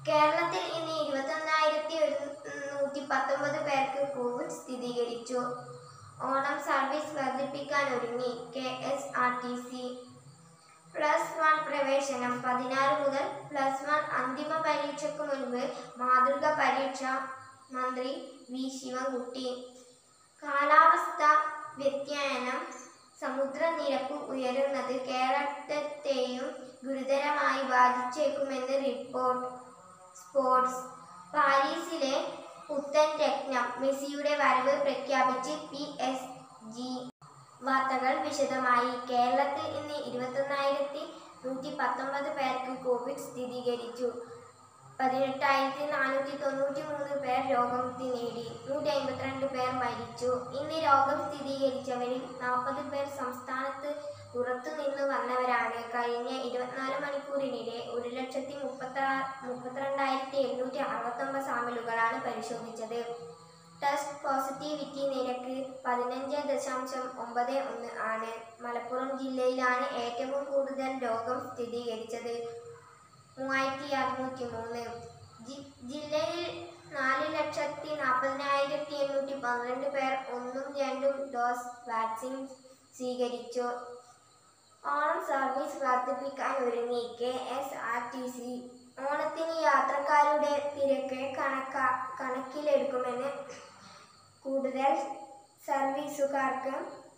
കേരളത്തിൽ ഇന്ന് ഇരുപത്തൊന്നായിരത്തി ഒരുന്നൂറ്റി പത്തൊമ്പത് പേർക്ക് കോവിഡ് സ്ഥിരീകരിച്ചു ഓണം സർവീസ് വർദ്ധിപ്പിക്കാൻ ഒരുങ്ങി K S R T C plus one പ്രവേശനം പതിനാറ് മുതൽ പ്ലസ് വൺ അന്തിമ പരീക്ഷയ്ക്ക് മുൻപ് മാതൃക പരീക്ഷ മന്ത്രി വി ശിവൻകുട്ടി കാലാവസ്ഥ വ്യതിയാനം സമുദ്രനിരപ്പ് ഉയരുന്നത് കേരളത്തെയും ഗുരുതരമായി ബാധിച്ചേക്കുമെന്ന് റിപ്പോർട്ട് സ്പോർട്സ് പാരീസിലെ പുത്തൻ രത്നം മെസ്സിയുടെ വരവ് പ്രഖ്യാപിച്ച് പി എസ് ജി വാർത്തകൾ വിശദമായി കേരളത്തിൽ ഇന്ന് ഇരുപത്തൊന്നായിരത്തി നൂറ്റി പത്തൊമ്പത് പേർക്ക് കോവിഡ് സ്ഥിരീകരിച്ചു പതിനെട്ടായിരത്തി നാനൂറ്റി തൊണ്ണൂറ്റി മൂന്ന് പേർ രോഗമുക്തി നേടി നൂറ്റി അമ്പത്തിരണ്ട് പേർ മരിച്ചു ഇന്ന് രോഗം സ്ഥിരീകരിച്ചവരിൽ നാൽപ്പത് പേർ സംസ്ഥാനത്ത് പുറത്തുനിന്ന് വന്നവരാണ് കഴിഞ്ഞ ഇരുപത്തിനാല് മണിക്കൂറിനിടെ ഒരു ലക്ഷത്തി മുപ്പത്തി മുപ്പത്തിരണ്ടായിരത്തി എണ്ണൂറ്റി അറുപത്തൊമ്പത് സാമ്പിളുകളാണ് പരിശോധിച്ചത് ടെസ്റ്റ് പോസിറ്റിവിറ്റി നിരക്ക് പതിനഞ്ച് ദശാംശം ഒമ്പത് ഒന്ന് ആണ് മലപ്പുറം ജില്ലയിലാണ് ഏറ്റവും കൂടുതൽ രോഗം സ്ഥിരീകരിച്ചത് മൂവായിരത്തി അറുന്നൂറ്റി മൂന്ന് ജി- ജില്ലയിൽ നാല് ലക്ഷത്തി നാൽപ്പതിനായിരത്തി എണ്ണൂറ്റി പന്ത്രണ്ട് പേർ ഒന്നും രണ്ടും ഡോസ് വാക്സിൻ സ്വീകരിച്ചു ഓണം സർവീസ് വർദ്ധിപ്പിക്കാൻ ഒരുങ്ങി K S R T C ഓണത്തിന് യാത്രക്കാരുടെ തിരക്ക് കണക്കാ കണക്കിലെടുക്കുമെന്ന് കൂടുതൽ സർവീസുകാർക്ക്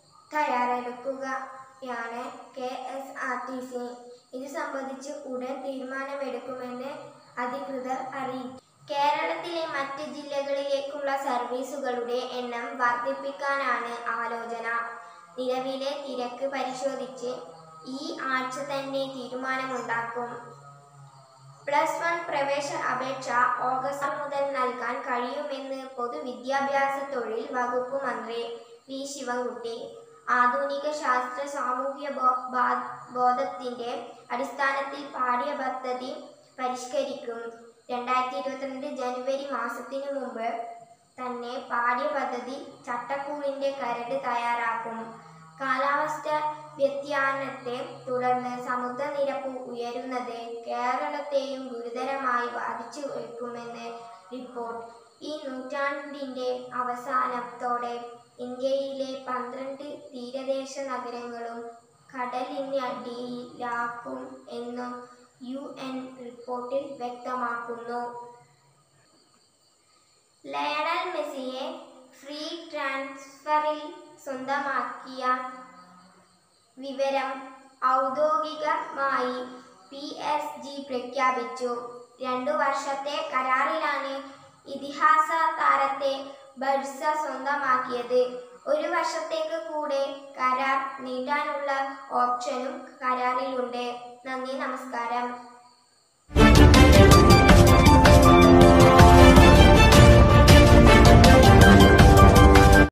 തയ്യാറെടുക്കുകയാണ് K S R T C ഇത് സംബന്ധിച്ച് ഉടൻ തീരുമാനമെടുക്കുമെന്ന് അധികൃതർ അറിയിച്ചു കേരളത്തിലെ മറ്റ് ജില്ലകളിലേക്കുള്ള സർവീസുകളുടെ എണ്ണം വർദ്ധിപ്പിക്കാനാണ് ആലോചന നിലവിലെ തിരക്ക് പരിശോധിച്ച് ഈ ആഴ്ച തന്നെ തീരുമാനമുണ്ടാക്കും പ്ലസ് വൺ പ്രവേശന അപേക്ഷ ഓഗസ്റ്റ് മുതൽ നൽകാൻ കഴിയുമെന്ന് പൊതുവിദ്യാഭ്യാസ തൊഴിൽ വകുപ്പ് മന്ത്രി വി ശിവൻകുട്ടി ആധുനിക ശാസ്ത്ര സാമൂഹ്യ ബോ- ബാ- ബോധത്തിന്റെ അടിസ്ഥാനത്തിൽ പാഠ്യപദ്ധതി പരിഷ്കരിക്കും രണ്ടായിരത്തി ഇരുപത്തിരണ്ട് ജനുവരി മാസത്തിനു മുമ്പ് തന്നെ പാഠ്യപദ്ധതി ചട്ടക്കൂടിന്റെ കരട് തയ്യാറാക്കും കാലാവസ്ഥ വ്യതിയാനത്തെ തുടർന്ന് സമുദ്രനിരപ്പ് ഉയരുന്നത് കേരളത്തെയും ഗുരുതരമായി ബാധിച്ചു വയ്ക്കുമെന്ന് റിപ്പോർട്ട് ഈ നൂറ്റാണ്ടിന്റെ അവസാനത്തോടെ ഇന്ത്യയിലെ പന്ത്രണ്ട് തീരദേശ നഗരങ്ങളും കടലിനടിയിലാക്കും എന്നും യു എൻ റിപ്പോർട്ടിൽ വ്യക്തമാക്കുന്നു ലയണൽ മെസ്സിയെ ഫ്രീ ട്രാൻസ്ഫറിൽ സ്വന്തമാക്കിയ വിവരം ഔദ്യോഗികമായി പി എസ് ജി പ്രഖ്യാപിച്ചു രണ്ടു വർഷത്തെ കരാറിലാണ് ഇതിഹാസ താരത്തെ ബർസ സ്വന്തമാക്കിയത് ഒരു വർഷത്തേക്ക് കൂടെ കരാർ നീട്ടാനുള്ള ഓപ്ഷനും കരാറിലുണ്ട് നന്ദി നമസ്കാരം